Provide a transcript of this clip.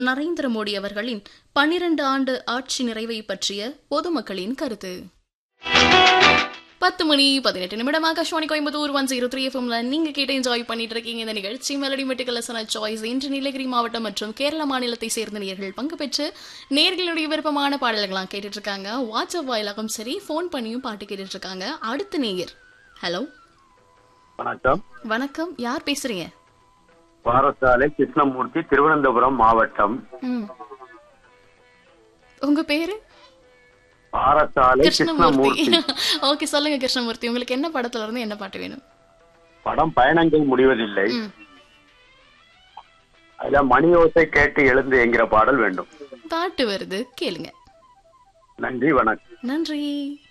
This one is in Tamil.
நரேந்திர மோடி அவர்களின் பன்னிரண்டு ஆண்டு ஆட்சி நிறைவை பற்றிய பொதுமக்களின் கருத்து பத்து மணி பதினெட்டு நிமிடம் Akashvani Coimbatore one zero three எஃப்எம்ல நீங்க கேட்டு என்ஜாய் பண்ணிட்டு இருக்கீங்க இந்த நிகழ்ச்சி மெலடி மெட்டிகலசன சாய்ஸ் இன்று நீலகிரி மாவட்டம் மற்றும் கேரள மாநிலத்தை சேர்ந்த நேர்கள் பங்கு பெற்று நேர்களுடைய விருப்பமான பாடல்களாம் கேட்டுட்டு இருக்காங்க வாட்ஸ்அப் வாயிலாகவும் சரி ஃபோன் பண்ணியும் பாட்டு கேட்டுட்டு இருக்காங்க அடுத்த நேயர் ஹலோ வணக்கம் வணக்கம் யார் பேசுறீங்க பாரசாலை கிருஷ்ணமூர்த்தி திருவனந்தபுரம் மாவட்டம் ம் உங்க பேரு பாரசாலை கிருஷ்ணமூர்த்தி கிருஷ்ணமூர்த்தி ஓகே சொல்லுங்க கிருஷ்ணமூர்த்தி உங்களுக்கு என்ன படத்துல இருந்து என்ன பாட்டு வேணும் படம் பயணங்கள் முடிவதில்லை ம். அதுல மணி ஓசை கேட்டு எழுந்து என்கிற பாடல் வேண்டும் பாட்டு வருது கேளுங்க நன்றி வணக்கம் நன்றி